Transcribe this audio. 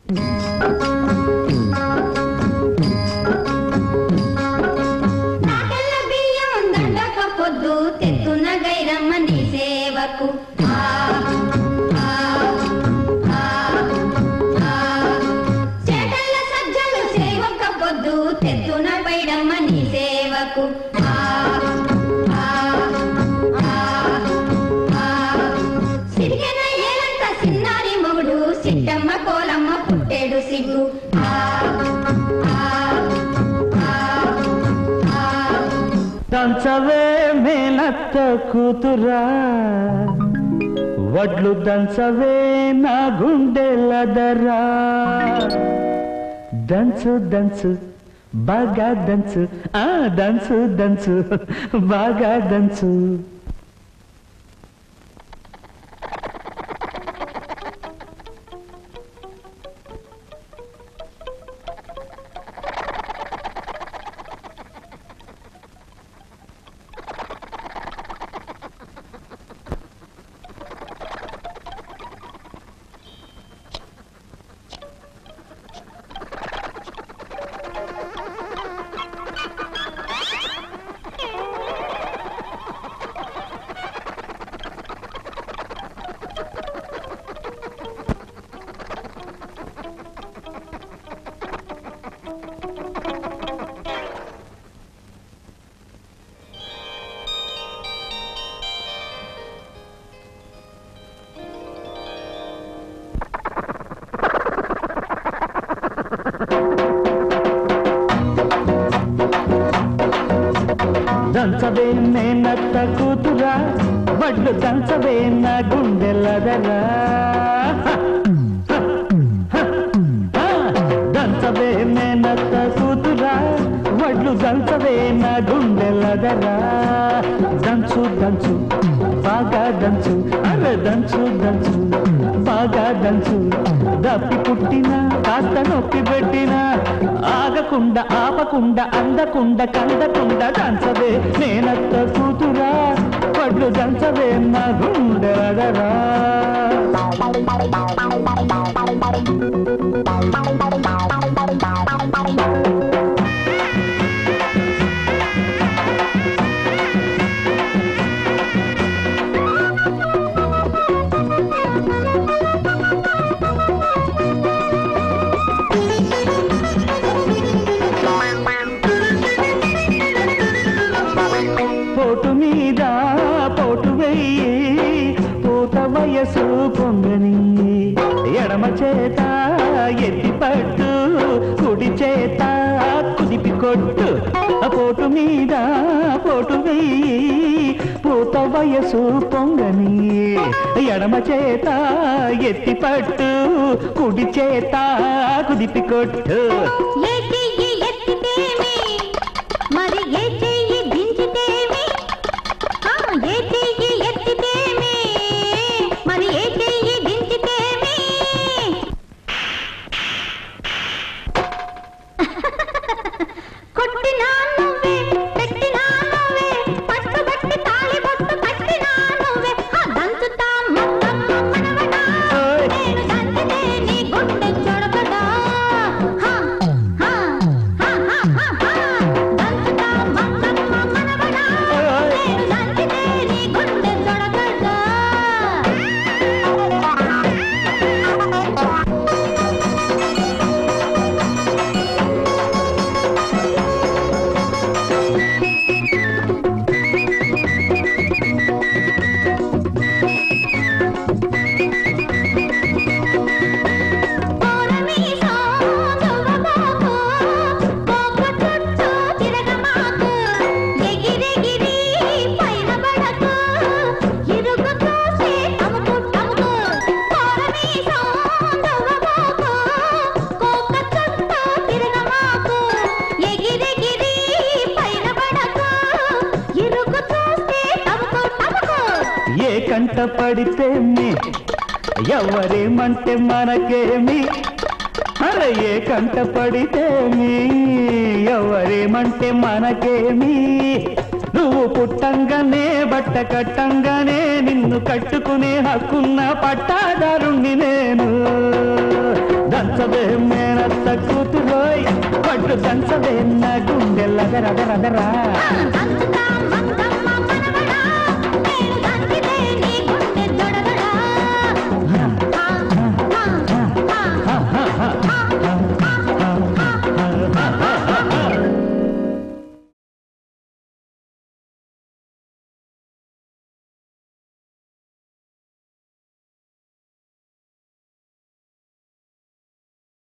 నాటెల్ల బియ్యం దండక పొద్దు తెత్తున గైరమ్మ నీ సేవకు ఆ, ఆ, ఆ, ఆ. చేటల్ల సజ్జలు సేవక పొద్దు తెత్తున పైడమ్మ నీ సేవకు ఆ, ఆ, ఆ, ఆ. సిరికెన ఏలంత సిన్నారి మొగుడు సిట్టమ్మ కోలమ్మ పుట్టేడు సిగ్గు ఆ, ఆ, ఆ, ఆ. దంచవే మేనత్త కూతురా వడ్లు దంచవే నా గుండెలదరా దంచు దంచు బాగా దంచు ఆ దంచు దంచు బాగా దంచు దంచవే మేనత్త కూతురా వడ్లు దంచవే నా గుండెలదరా దంచవే మేనత్త కూతురా వడ్లు దంచవే నా గుండెలదరా దంచు దంచు బాగా దంచు అరే దంచు దంచు బాగా దంచు దప్పి పుట్టినా కాస్త నొప్పి పెట్టినా ఆగకుండా ఆపకుండా అందకుండా కందకుండా దంచవే నేనత్త కూతురా వడ్లు దంచవే నా గుండెలదరా పోటు మీద పోటు వెయ్యి పూత వయసు పొంగని ఎడమ చేత ఎత్తి పట్టు కుడి చేత కుదిపి కొట్టు పోటు మీద పోటు వెయ్యి పూత వయసు పొంగని ఎడమ చేత ఎత్తి పట్టు కుడి చేత కుదిపి కొట్టు ఏ చెయ్యి ఎత్తితేమి మరి ఏ చెయ్యి దించితేమి ఆ, ఏ చెయ్యి ఎత్తితేమి మరి ఏ చెయ్యి దించితేమి కొట్టినా నువ్వే పెట్టినా నువ్వే పట్టుబట్టి తాళి బొట్టు కట్టినా నువ్వే ఆ, దంచుతా మక్కమ్మ మనవడా ఓయ్. నేను దంచితే నీ గుండె చొడకదా హా, హా, హా, హా, హా, హా. దంచుతా మక్కమ్మ మనవడా ఓయ్. నేను దంచితే నీ గుండె చొడకదా కోరమీసో దువ్వబోకు, కోకు చుట్టూ తిరగమాకు, ఎగిరెగిరి పైన పడకు, ఇరుగు చూసి తముకు తముకు. కోరమీసో దువ్వబోకు, కోక చుట్టూ తిరగమాకు, ఎగిరెగిరి పైన పడకు, ఇరుగు చూసి తముకు తముకు. ఏ కంట పడితే మీ ఎవరేమంటే మనకేమి అరే ఏ కంట పడితే మీ ఎవరేమంటే మనకేమి నువ్వు పుట్టంగానే బట్ట కట్టంగానే నిన్ను కట్టుకునే హక్కున్న పట్టాదారుణ్ణి నేను దంచవే మేనత్త కూతురోయ్ పట్టు దంచవే నా గుండె లగరగరగరా దంచుతా